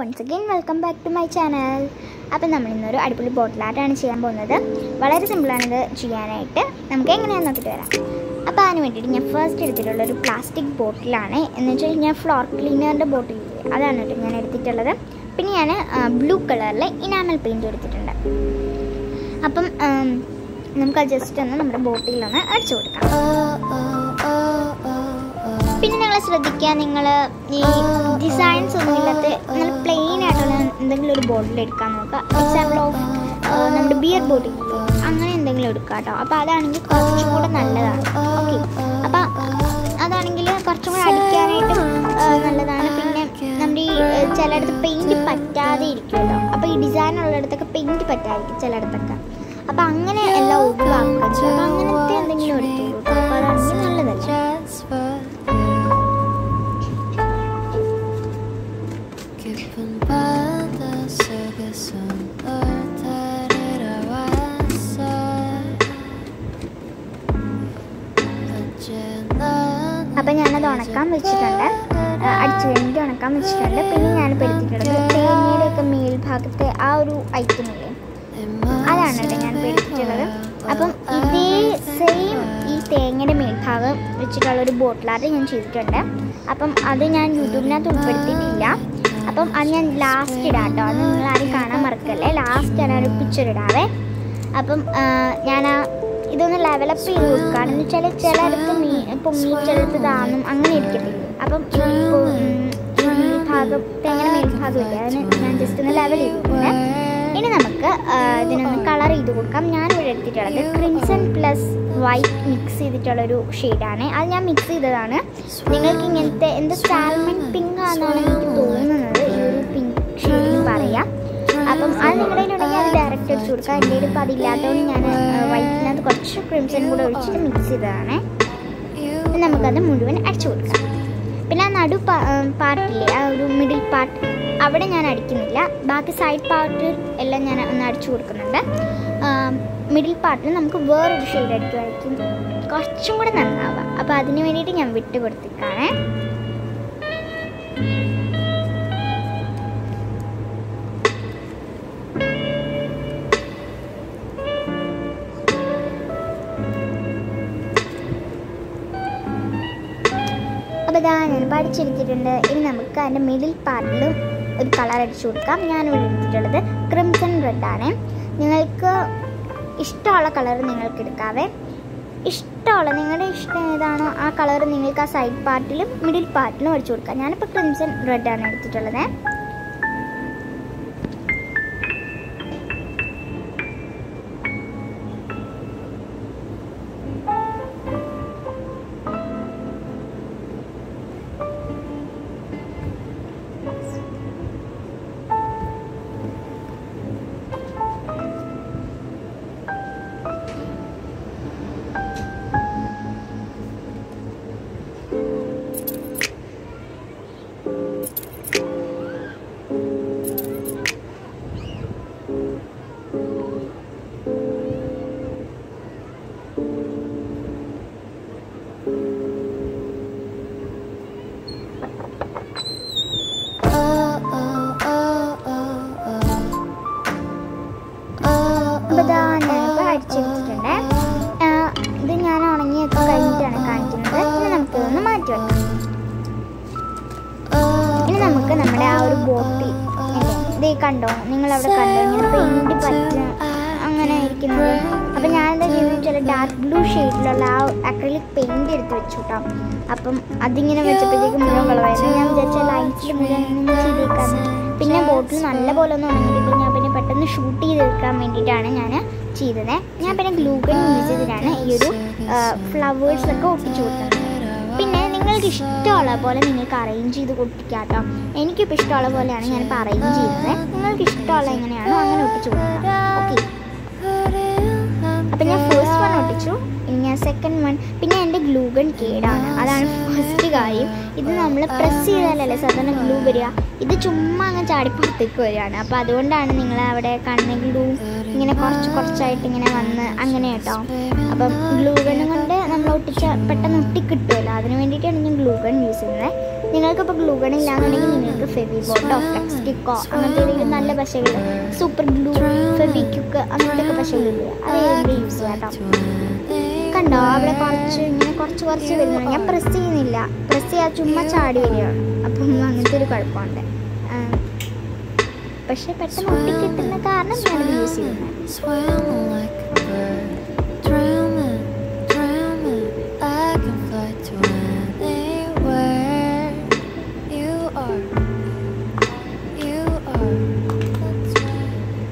Once again welcome back to my channel അപ്പം നമ്മൾ ഇന്നൊരു അടിപൊളി ബോട്ടിൽ ആർട്ടാണ് ചെയ്യാൻ പോകുന്നത് വളരെ സിമ്പിളാണ് ഇത് ചെയ്യാനായിട്ട് നമുക്ക് എങ്ങനെയാണെന്ന് നോക്കിയിട്ട് വരാം അപ്പോൾ അതിന് വേണ്ടിയിട്ട് ഞാൻ ഫസ്റ്റ് എടുത്തിട്ടുള്ള ഒരു പ്ലാസ്റ്റിക് ബോട്ടിലാണ് എന്ന് വെച്ചാൽ ഞാൻ ഫ്ലോർ ക്ലീനറിൻ്റെ ബോട്ടിൽ അതാണ് കേട്ടോ ഞാൻ എടുത്തിട്ടുള്ളത് പിന്നെ ഞാൻ ബ്ലൂ കളറിലെ ഇനാമൽ പെയിൻറ്റ് എടുത്തിട്ടുണ്ട് അപ്പം ഉം, നമുക്ക് അത് ജസ്റ്റ് ഒന്ന് നമ്മുടെ ബോട്ടിലൊന്ന് അടിച്ചു കൊടുക്കാം പിന്നെ നിങ്ങൾ ശ്രദ്ധിക്കുക നിങ്ങൾ ഈ ഡിസൈൻസ് ഒന്നും ഇല്ലാത്ത നല്ല പ്ലെയിൻ ആയിട്ടുള്ള എന്തെങ്കിലും ഒരു ബോട്ടിൽ എടുക്കാൻ നോക്കുക എക്സാമ്പിൾ ഓഫ് നമ്മുടെ ബിയർ ബോട്ടിൽ അങ്ങനെ എന്തെങ്കിലും എടുക്കുക കേട്ടോ അപ്പോൾ അതാണെങ്കിൽ കുറച്ചും കൂടെ നല്ലതാണ് ഓക്കെ അപ്പം അതാണെങ്കിൽ കുറച്ചും കൂടെ അടിക്കാനായിട്ട് ആ, നല്ലതാണ് പിന്നെ നമ്മുടെ ഈ ഏ, ചിലയിടത്ത് പെയിൻറ്റ് പറ്റാതെ ഇരിക്കുമല്ലോ അപ്പോൾ ഈ ഡിസൈൻ ഉള്ളിടത്തൊക്കെ പെയിൻറ്റ് പറ്റാതിരിക്കും ചിലയിടത്തൊക്കെ അപ്പോൾ അങ്ങനെ എല്ലാം ഒഴിവാക്കുക അപ്പോൾ അങ്ങനത്തെ എന്തെങ്കിലും എടുത്തോളൂ കേട്ടോ അപ്പോൾ അതാണെങ്കിൽ നല്ലതല്ലേ 깊은 바다 속에서 널 데리러왔어 언제나 അപ്പം ഞാനത് ഉണക്കാൻ വെച്ചിട്ടുണ്ട് ആ, അടിച്ച് കഴിഞ്ഞിട്ട് ഉണക്കാൻ വെച്ചിട്ടുണ്ട് പിന്നെ ഞാനിപ്പോൾ എടുത്തിട്ടുള്ളത് തേങ്ങയുടെ ഒക്കെ മേൽഭാഗത്തെ ആ ഒരു ഐറ്റം ഇല്ലേ അതാണ് കേട്ടോ ഞാനിപ്പോൾ എടുത്തിട്ടുള്ളത് അപ്പം ഇതേ സെയിം ഈ തേങ്ങയുടെ മേൽഭാഗം വെച്ചിട്ടുള്ള ഒരു ബോട്ടിലാർട്ട് ഞാൻ ചെയ്തിട്ടുണ്ട് അപ്പം അത് ഞാൻ യൂട്യൂബിനകത്ത് ഉൾപ്പെടുത്തിയിട്ടില്ല അപ്പം അത് ഞാൻ ലാസ്റ്റ് ഇടാം കേട്ടോ അത് നിങ്ങൾ ആരും കാണാൻ മറക്കല്ലേ ലാസ്റ്റ് ഞാൻ ഒരു പിക്ചർ ഇടാവേ അപ്പം ആ, ഞാൻ ആ ഇതൊന്ന് ലെവലപ്പ് ചെയ്ത് കൊടുക്കുകയാണ് എന്ന് വെച്ചാൽ ചിലയിടത്ത് മീ പൊങ്ങി ചിലയിടത്ത് താന്നും അങ്ങനെ ഇരിക്കത്തില്ല അപ്പം ഈ പൊ- ഉം, ഈ മേൽഭാഗം തേങ്ങയുടെ മേൽഭാഗം ഇല്ലേ അതിന് ഞാൻ ജസ്റ്റ് ഒന്ന് ലെവൽ ചെയ്തിട്ടുണ്ട് ഇനി നമുക്ക് ആ, ഇതിനൊന്ന് കളർ ചെയ്ത് കൊടുക്കാം ഞാൻ ഇവിടെ എടുത്തിട്ടുള്ളത് ക്രിംസൺ പ്ലസ് വൈറ്റ് മിക്സ് ചെയ്തിട്ടുള്ളൊരു ഷെയ്ഡാണ് അത് ഞാൻ മിക്സ് ചെയ്തതാണ് നിങ്ങൾക്ക് ഇങ്ങനത്തെ എന്ത് സാൽമൺ പിങ്ക് ആണെന്നാണ് എനിക്ക് തോന്നുന്നത് ഈ ഒരു പിങ്ക് ഷെയ്ഡിൽ പറയാം അപ്പം അത് നിങ്ങളുടെ കയ്യിലുണ്ടെങ്കിൽ അത് ഡയറക്റ്റ് അടിച്ചു കൊടുക്കാം എൻ്റെ കയ്യിൽ ഇപ്പം അതില്ലാത്തതുകൊണ്ട് ഞാൻ വൈറ്റിനകത്ത് കുറച്ച് ക്രിംസൺ കൂടെ ഒഴിച്ചിട്ട് മിക്സ് ചെയ്തതാണ് ഇനി നമുക്കത് മുഴുവൻ അടിച്ചു കൊടുക്കാം പിന്നെ ആ നടു പാർട്ടില്ലേ ആ ഒരു മിഡിൽ പാർട്ട് അവിടെ ഞാൻ അടിക്കുന്നില്ല ബാക്കി സൈഡ് പാർട്ട് എല്ലാം ഞാൻ ഒന്ന് അടിച്ചു കൊടുക്കുന്നുണ്ട് മിഡിൽ പാർട്ടിൽ നമുക്ക് വേറൊരു ഷെയ്ഡ് അടിക്കുമായിരിക്കും കുറച്ചും കൂടെ നന്നാവുക അപ്പോൾ അതിന് വേണ്ടിയിട്ട് ഞാൻ വിട്ട് കൊടുത്തിട്ടാണേ അപ്പോൾ ഇതാ ഞാൻ പഠിച്ചെടുത്തിട്ടുണ്ട് ഇനി നമുക്ക് അതിൻ്റെ മിഡിൽ പാർട്ടിലും ഒരു കളർ അടിച്ചു കൊടുക്കാം ഞാനിവിടെ എടുത്തിട്ടുള്ളത് ക്രിംസൺ റെഡ് ആണ് നിങ്ങൾക്ക് ഇഷ്ടമുള്ള കളർ നിങ്ങൾക്ക് എടുക്കാവേ ഇഷ്ടമുള്ള നിങ്ങളുടെ ഇഷ്ടം ഏതാണോ ആ കളർ നിങ്ങൾക്ക് ആ സൈഡ് പാർട്ടിലും മിഡിൽ പാർട്ടിലും അടിച്ചു കൊടുക്കാം ഞാനിപ്പോൾ ക്രിംസൺ റെഡ് ആണ് എടുത്തിട്ടുള്ളത് അപ്പോൾ ഇതാ ഞാനിപ്പോൾ അടിച്ചെടുത്തിട്ടുണ്ട് ആ, ഇത് ഞാൻ ഉണങ്ങിയൊക്കെ കഴിഞ്ഞിട്ടാണ് കാണിക്കുന്നത് ഇനി നമുക്ക് ഇതൊന്ന് മാറ്റി വെക്കാം ഇനി നമുക്ക് നമ്മുടെ ആ ഒരു ബോട്ടിൽ ഇത് കണ്ടോ നിങ്ങൾ അവിടെ കണ്ടോ ഇങ്ങനെ പെയിന്റ് പറ്റും അങ്ങനെ ഇരിക്കുന്നത് അപ്പം ഞാനെന്താ ചെയ്യുന്നത് ചില ഡാർക്ക് ബ്ലൂ ഷെയ്ഡിലുള്ള ആ അക്രലിക് പെയിന്റ് എടുത്ത് വെച്ചു കേട്ടോ അപ്പം അതിങ്ങനെ വെച്ചപ്പോഴത്തേക്ക് മുഴുവൻ കളവായിരുന്നു ഞാൻ വിചാരിച്ച ലൈറ്റ്സിൽ മുഴുവൻ ഇങ്ങനെ ചെയ്തേക്കാന്ന് പിന്നെ ബോട്ടിൽ നല്ല പോലെ ഒന്നും ഉണങ്ങിയിട്ട് ഞാൻ പിന്നെ പെട്ടെന്ന് ഷൂട്ട് ചെയ്തെടുക്കാൻ വേണ്ടിയിട്ടാണ് ഞാൻ ചെയ്തത് ഞാൻ പിന്നെ ഗ്ലൂഗൺ യൂസ് ചെയ്തിട്ടാണ് ഈ ഒരു ഫ്ലവേഴ്സ് ഒക്കെ ഒട്ടിച്ചു കൊടുത്തത് പിന്നെ നിങ്ങൾക്ക് ഇഷ്ടമുള്ള പോലെ നിങ്ങൾക്ക് അറേഞ്ച് ചെയ്ത് കൊടുപ്പിക്കാം കേട്ടോ എനിക്കിപ്പോൾ ഇഷ്ടമുള്ള പോലെയാണ് ഞാനിപ്പോൾ അറേഞ്ച് ചെയ്യുന്നത് നിങ്ങൾക്ക് ഇഷ്ടമുള്ള എങ്ങനെയാണോ അങ്ങനെ ഒട്ടിച്ചു കൊടുക്കാം ഓക്കെ അപ്പം ഞാൻ ഫസ്റ്റ് വൺ ഒട്ടിച്ചു ഇനി ഞാൻ സെക്കൻഡ് വൺ പിന്നെ എൻ്റെ ഗ്ലൂഗൺ കേടാണ് അതാണ് ഫസ്റ്റ് കാര്യം ഇത് നമ്മൾ പ്രസ് ചെയ്താലല്ലേ സാധാരണ ഗ്ലൂ വരിക ഇത് ചുമ്മാ അങ്ങ് ചാടിപ്പുറത്തേക്ക് വരികയാണ് അപ്പോൾ അതുകൊണ്ടാണ് നിങ്ങൾ അവിടെ കണ്ണ ഗ്ലൂ ഇങ്ങനെ കുറച്ച് കുറച്ചായിട്ട് ഇങ്ങനെ വന്ന് അങ്ങനെ കേട്ടോ അപ്പം ഗ്ലൂ ഗൺ കൊണ്ട് നമ്മൾ ഒട്ടിച്ച പെട്ടെന്ന് ഒട്ടി കിട്ടുമല്ലോ അതിന് വേണ്ടിയിട്ടാണ് ഞാൻ ഗ്ലൂ ഗൺ യൂസ് ചെയ്യുന്നത് നിങ്ങൾക്കിപ്പോൾ ഗ്ലൂ ഗൺ ഇല്ലാന്നുണ്ടെങ്കിൽ നിങ്ങൾക്ക് ഫെവി ബോട്ടോ ഫ്ലെക്സ് സ്റ്റിക്കോ അങ്ങനത്തെ ഏതെങ്കിലും നല്ല പശകൾ സൂപ്പർ ഗ്ലൂ ഫെവിക്യുക്ക് അങ്ങനത്തെ ഒക്കെ പശകളുണ്ട് അത് ഏതെങ്കിലും യൂസ് ചെയ്യാം കേട്ടോ കണ്ടോ അവിടെ കുറച്ച് ഇങ്ങനെ കുറച്ച് കുറച്ച് വരുന്നുണ്ട് ഞാൻ പ്രസ് ചെയ്യുന്നില്ല പ്രസ് ചെയ്യാൻ ചുമ്മാ ചാടി വരികയാണ് അപ്പം അങ്ങനത്തെ ഒരു കുഴപ്പമുണ്ട് ആ, പക്ഷെ പെട്ടെന്ന് ഒട്ടിക്കിട്ടുന്ന കാരണം ഞാനത് യൂസ് ചെയ്യുന്നത് Swimming like a bird, drowning, drowning. I can fly to anywhere. You are, you are. That's why.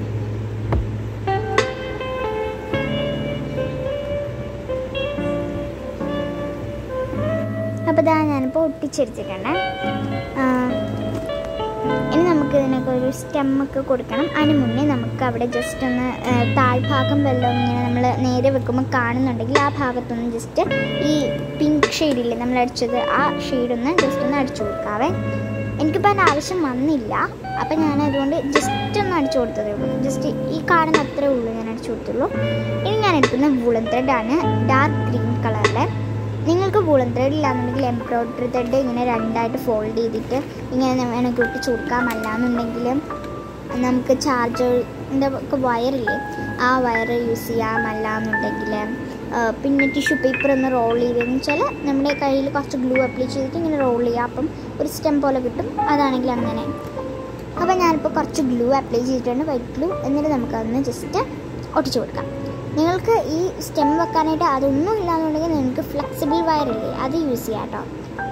അപ്പോൾ ഇതാ ഞാനിപ്പോൾ ഒട്ടിച്ചെടുത്തിട്ടുണ്ട് ആ, ഇനി നമുക്ക് ഇതിനൊക്കെ ഒരു സ്റ്റെമ്മൊക്കെ കൊടുക്കണം അതിന് മുന്നേ നമുക്ക് അവിടെ ജസ്റ്റ് ഒന്ന് ആ, താഴ്ഭാഗം വല്ലതും ഇങ്ങനെ നമ്മൾ നേരെ വെക്കുമ്പോൾ കാണുന്നുണ്ടെങ്കിൽ ആ ഭാഗത്തൊന്ന് ജസ്റ്റ് ഈ പിങ്ക് ഷെയ്ഡില്ലേ നമ്മൾ അടിച്ചത് ആ ഷെയ്ഡൊന്ന് ജസ്റ്റ് ഒന്ന് അടിച്ചു കൊടുക്കാവേ എനിക്കിപ്പോൾ അതിൻ്റെ ആവശ്യം വന്നില്ല അപ്പം ഞാൻ അതുകൊണ്ട് ജസ്റ്റ് ഒന്ന് അടിച്ചു കൊടുത്തതേ ഉള്ളൂ ജസ്റ്റ് ഈ കാണുന്ന അത്രേ ഉള്ളൂ ഞാൻ അടിച്ചു കൊടുത്തുള്ളൂ ഇനി ഞാൻ എടുക്കുന്ന വൂളൻ ത്രെഡാണ് ഡാർക്ക് ഗ്രീൻ കളറിലെ നിങ്ങൾക്ക് വൂളൻ ത്രെഡ് ഇല്ലാന്നുണ്ടെങ്കിൽ എംബ്രോയ്ഡറി ത്രെഡ് ഇങ്ങനെ രണ്ടായിട്ട് ഫോൾഡ് ചെയ്തിട്ട് ഇങ്ങനെ വേണമെങ്കിൽ ഒട്ടിച്ച് കൊടുക്കാം അല്ലാന്നുണ്ടെങ്കിൽ നമുക്ക് ചാർജറിൻ്റെ ഒക്കെ വയറില്ലേ ആ വയർ യൂസ് ചെയ്യാം അല്ലാന്നുണ്ടെങ്കിൽ പിന്നെ ടിഷ്യൂ പേപ്പർ ഒന്ന് റോൾ ചെയ്തതെന്ന് വെച്ചാൽ നമ്മുടെ കയ്യിൽ കുറച്ച് ഗ്ലൂ അപ്ലൈ ചെയ്തിട്ട് ഇങ്ങനെ റോൾ ചെയ്യാം അപ്പം ഒരു സ്റ്റെം പോലെ കിട്ടും അതാണെങ്കിൽ അങ്ങനെ അപ്പോൾ ഞാനിപ്പോൾ കുറച്ച് ഗ്ലൂ അപ്ലൈ ചെയ്തിട്ടുണ്ട് വൈറ്റ് ഗ്ലൂ എന്നിട്ട് നമുക്കതൊന്ന് ജസ്റ്റ് ഒട്ടിച്ചു കൊടുക്കാം നിങ്ങൾക്ക് ഈ സ്റ്റെം വെക്കാനായിട്ട് അതൊന്നും ഇല്ലാന്നുണ്ടെങ്കിൽ നിങ്ങൾക്ക് ഫ്ലെക്സിബിൾ വയറില്ലേ അത് യൂസ് ചെയ്യാം കേട്ടോ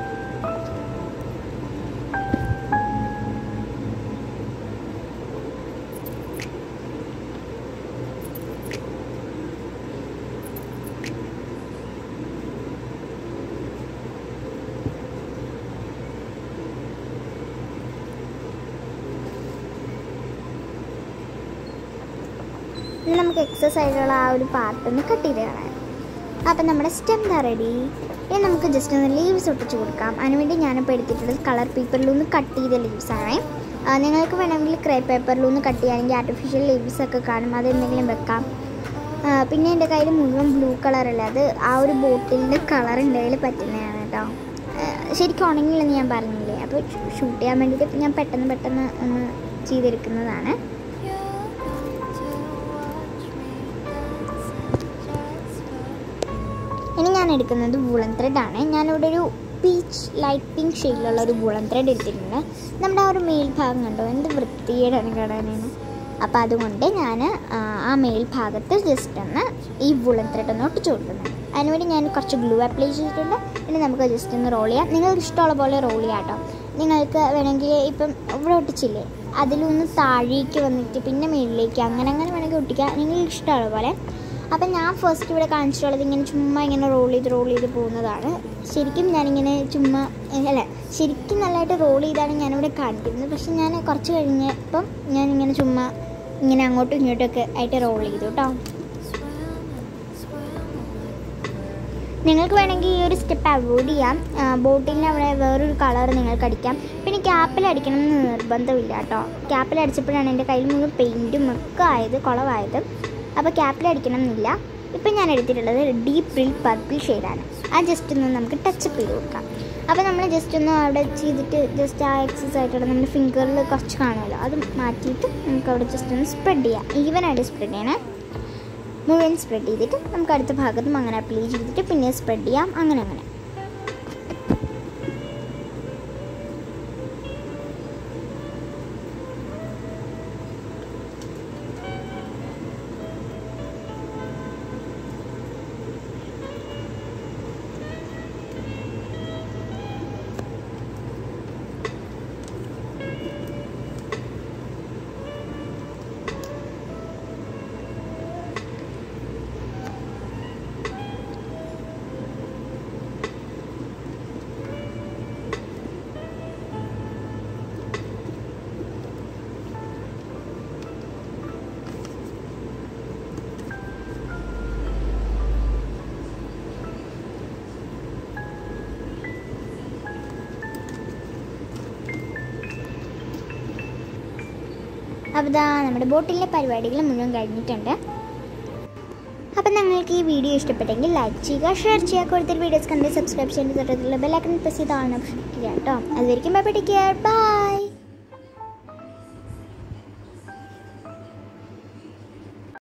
ഇനി നമുക്ക് എക്സസൈസ് ആയിട്ടുള്ള ആ ഒരു പാർട്ട് ഒന്ന് കട്ട് ചെയ്ത് കളയാം അപ്പം നമ്മുടെ സ്റ്റെം ദാ റെഡി ഇനി നമുക്ക് ജസ്റ്റ് ഒന്ന് ലീവ്സ് ഒട്ടിച്ച് കൊടുക്കാം അതിനുവേണ്ടി ഞാനിപ്പോൾ എടുത്തിട്ടുള്ളത് കളർ പേപ്പറിലൊന്ന് കട്ട് ചെയ്ത ലീവ്സ് ആണ് ആ, നിങ്ങൾക്ക് വേണമെങ്കിൽ ക്രേ പേപ്പറിലൊന്ന് കട്ട് ചെയ്യുകയാണെങ്കിൽ ആർട്ടിഫിഷ്യൽ ലീവ്സ് ഒക്കെ കാണും അതെന്തെങ്കിലും വെക്കാം ആ, പിന്നെ എൻ്റെ കയ്യിൽ മുഴുവൻ ബ്ലൂ കളറല്ല അത് ആ ഒരു ബോട്ടിലിൻ്റെ കളർ എൻ്റെ കയ്യിൽ പറ്റുന്നതാണ് കേട്ടോ ആ, ശരിക്കും ഉണങ്ങില്ലെന്ന് ഞാൻ പറഞ്ഞില്ലേ അപ്പോൾ ഷൂട്ട് ചെയ്യാൻ വേണ്ടിയിട്ട് ഞാൻ പെട്ടെന്ന് പെട്ടെന്ന് ഒന്ന് ചെയ്തെടുക്കുന്നതാണ് You ഇനി to watch me dance and just ഞാൻ എടുക്കുന്നത് വൂളൻ ത്രെഡാണ് ഞാനിവിടെ ഒരു പീച്ച് ലൈറ്റ് പിങ്ക് ഷെയ്ഡിലുള്ള ഒരു വൂളൻ ത്രെഡ് എടുത്തിട്ടുണ്ട് നമ്മുടെ ആ ഒരു മേൽഭാഗം കണ്ടോ എന്ത് വൃത്തിയേടാണ് കാണാനാണ് അപ്പോൾ അതുകൊണ്ട് ഞാൻ ആ മേൽഭാഗത്ത് ജസ്റ്റ് ഒന്ന് ഈ വൂളൻ ത്രെഡ് ഒന്ന് ഒട്ടിച്ചു കൊടുക്കുന്നുണ്ട് അതിനുവേണ്ടി ഞാൻ കുറച്ച് ഗ്ലൂ അപ്ലൈ ചെയ്തിട്ടുണ്ട് ഇനി നമുക്ക് ജസ്റ്റ് ഒന്ന് റോൾ ചെയ്യാം നിങ്ങൾക്ക് ഇഷ്ടമുള്ള പോലെ റോൾ ചെയ്യാം കേട്ടോ നിങ്ങൾക്ക് വേണമെങ്കിൽ ഇപ്പം ഇവിടെ ഒട്ടിച്ചില്ലേ അതിലൊന്ന് താഴേക്ക് വന്നിട്ട് പിന്നെ മേളിലേക്ക് അങ്ങനെ അങ്ങനെ വേണമെങ്കിൽ ഒട്ടിക്കാം നിങ്ങൾക്ക് ഇഷ്ടമുള്ള പോലെ അപ്പം ഞാൻ ഫസ്റ്റ് ഇവിടെ കാണിച്ചിട്ടുള്ളത് ഇങ്ങനെ ചുമ്മാ ഇങ്ങനെ റോൾ ചെയ്ത് റോൾ ചെയ്ത് പോകുന്നതാണ് ശരിക്കും ഞാനിങ്ങനെ ചുമ്മാ ഏ, അല്ല ശരിക്കും നല്ലതായിട്ട് റോൾ ചെയ്താണ് ഞാനിവിടെ കാണിക്കുന്നത് പക്ഷെ ഞാൻ കുറച്ച് കഴിഞ്ഞപ്പം ഞാനിങ്ങനെ ചുമ്മാ ഇങ്ങനെ അങ്ങോട്ടും ഇങ്ങോട്ടും ഒക്കെ ആയിട്ട് റോൾ ചെയ്തു കേട്ടോ നിങ്ങൾക്ക് വേണമെങ്കിൽ ഈ ഒരു സ്റ്റെപ്പ് അവോയ്ഡ് ചെയ്യാം ബോട്ടിലിന് അവിടെ വേറൊരു കളർ നിങ്ങൾക്ക് അടിക്കാം പിന്നെ ക്യാപ്പിൽ അടിക്കണം എന്ന് നിർബന്ധമില്ല കേട്ടോ ക്യാപ്പിൽ അടിച്ചപ്പോഴാണ് എൻ്റെ കയ്യിൽ മുഴുവൻ പെയിൻറ്റും ഒക്കെ ആയത് കുളമായത് അപ്പോൾ ക്യാപ്പിൽ അടിക്കണം എന്നില്ല ഇപ്പം ഞാൻ എടുത്തിട്ടുള്ളത് ഡീപ്പ് ബ്രിൽ പർപ്പിൾ ഷെയ്ഡാണ് ആ ജസ്റ്റ് ഒന്ന് നമുക്ക് ടച്ചപ്പ് ചെയ്ത് കൊടുക്കാം അപ്പോൾ നമ്മൾ ജസ്റ്റ് ഒന്ന് അവിടെ ചെയ്തിട്ട് ജസ്റ്റ് ആ എക്സസൈസ് ആയിട്ടുള്ള നമ്മുടെ ഫിംഗറിൽ കുറച്ച് കാണുമല്ലോ അത് മാറ്റിയിട്ട് നമുക്ക് അവിടെ ജസ്റ്റ് ഒന്ന് സ്പ്രെഡ് ചെയ്യാം ഈവനായിട്ട് സ്പ്രെഡ് ചെയ്യണേ മുഴുവൻ സ്പ്രെഡ് ചെയ്തിട്ട് നമുക്ക് അടുത്ത ഭാഗത്തും അങ്ങനെ അപ്ലൈ ചെയ്തിട്ട് പിന്നെ സ്പ്രെഡ് ചെയ്യാം അങ്ങനെ അങ്ങനെ അപ്പോൾ ഇതാ നമ്മുടെ ബോട്ടിലെ പരിപാടികൾ മുഴുവൻ കഴിഞ്ഞിട്ടുണ്ട് അപ്പം നിങ്ങൾക്ക് ഈ വീഡിയോ ഇഷ്ടപ്പെട്ടെങ്കിൽ ലൈക്ക് ചെയ്യുക ഷെയർ ചെയ്യുക കൂടുതൽ വീഡിയോസ് കണ്ട് സബ്സ്ക്രൈബ് ചെയ്യുന്ന തൊട്ടത്തിലുള്ള ബെല്ലൈക്കൺ പ്രസ് ചെയ്ത് ഓൺ ഓപ്ഷൻ ചെയ്യാം കേട്ടോ അതുവരെയും ബൈ പഠിക്കുക ബൈ